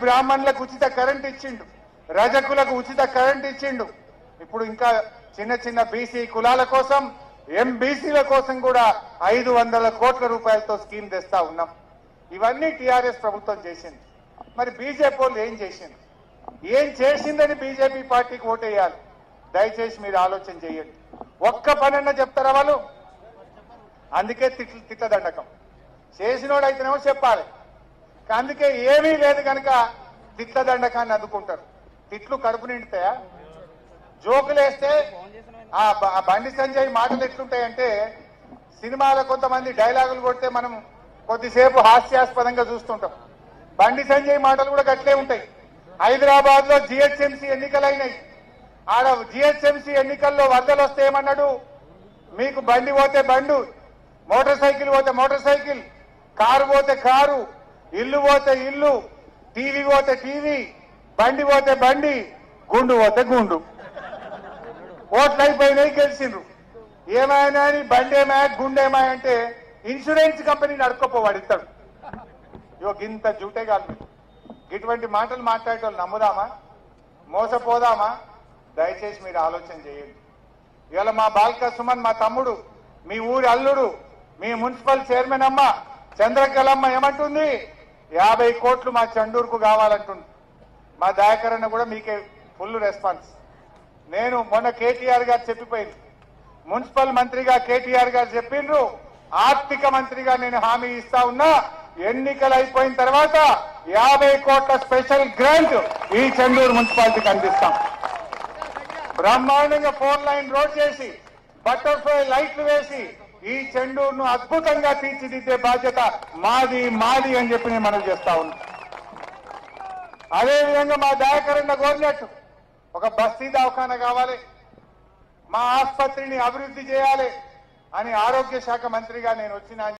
బ్రాహ్మణులకు ఉచిత కరెంట్ ఇచ్చిండు రజకులకు ఉచిత కరెంట్ ఇచ్చిండు ఇప్పుడు ఇంకా చిన్న చిన్న బీసీ కులాల కోసం ఎంబీసీల కోసం కూడా ఐదు వందల కోట్ల రూపాయలతో స్కీమ్ తెస్తా ఉన్నాం ఇవన్నీ టీఆర్ఎస్ ప్రభుత్వం చేసింది మరి బీజేపీ వాళ్ళు ఏం చేసింది ఏం చేసిందని బీజేపీ పార్టీకి ఓటేయాలి దయచేసి మీరు ఆలోచన చేయండి ఒక్క పనన్నా చెప్తారా వాళ్ళు అందుకే తిట్లు తిట్టదండకం చేసినోడు అయితేనేమో చెప్పాలి అందుకే ఏమీ లేదు కనుక తిట్ల దండకాన్ని అందుకుంటారు తిట్లు కడుపు నిండుతాయా జోకులేస్తే ఆ బ- ఆ బండి సంజయ్ మాటలు ఎట్లుంటాయంటే సినిమాలో కొంతమంది డైలాగులు కొడితే మనం కొద్దిసేపు హాస్యాస్పదంగా చూస్తుంటాం బండి సంజయ్ మాటలు కూడా గట్లే ఉంటాయి హైదరాబాద్ లో జిహెచ్ఎంసీ ఎన్నికలైనాయి ఆడ జిహెచ్ఎంసీ ఎన్నికల్లో వరదలు వస్తే ఏమన్నాడు మీకు బండి పోతే బండు మోటార్ సైకిల్ పోతే మోటార్ సైకిల్ కారు పోతే కారు ఇల్లు పోతే ఇల్లు టీవీ పోతే టీవీ బండి పోతే బండి గుండు పోతే గుండు ఓట్లు అయిపోయినాయి గెలిచిండ్రు ఏమైనా అని బండి ఏమాయ గుండె ఏమాయ అంటే ఇన్సూరెన్స్ కంపెనీ నడుకోపోవాడు ఇస్తాడు ఇగో గింత జూటే కాదు మీకు ఇటువంటి మాటలు మాట్లాడే వాళ్ళు నమ్ముదామా మోసపోదామా దయచేసి మీరు ఆలోచన చేయండి ఇవాళ మా బాల్క సుమన్ మా తమ్ముడు మీ ఊరి అల్లుడు మీ మున్సిపల్ చైర్మన్ అమ్మ చంద్రకళమ్మ ఏమంటుంది యాభై కోట్లు మా చండూరుకు కావాలంటుంది మా దయాకరణ కూడా మీకే ఫుల్ రెస్పాన్స్ నేను మొన్న కేటీఆర్ గారు చెప్పిపోయింది మున్సిపల్ మంత్రిగా కేటీఆర్ గారు చెప్పిండ్రు ఆర్థిక మంత్రిగా నేను హామీ ఇస్తా ఉన్నా ఎన్నికలు అయిపోయిన తర్వాత యాభై కోట్ల స్పెషల్ గ్రాంట్ ఈ చెండూరు మున్సిపాలిటీకి అందిస్తాం బ్రహ్మాండంగా ఫోర్ లైన్ రోడ్ చేసి బటర్ఫ్లై లైట్లు వేసి ఈ చెండూరును అద్భుతంగా తీర్చిదిద్దే బాధ్యత మాది మాది అని చెప్పి నేను మనం చేస్తా ఉన్నా అదే విధంగా మా దయాకరణ కోరినట్టు ఒక బస్తీ దవాఖాన కావాలి మా ఆసుపత్రిని అభివృద్ధి చేయాలి అని ఆరోగ్య శాఖ మంత్రిగా నేను వచ్చిన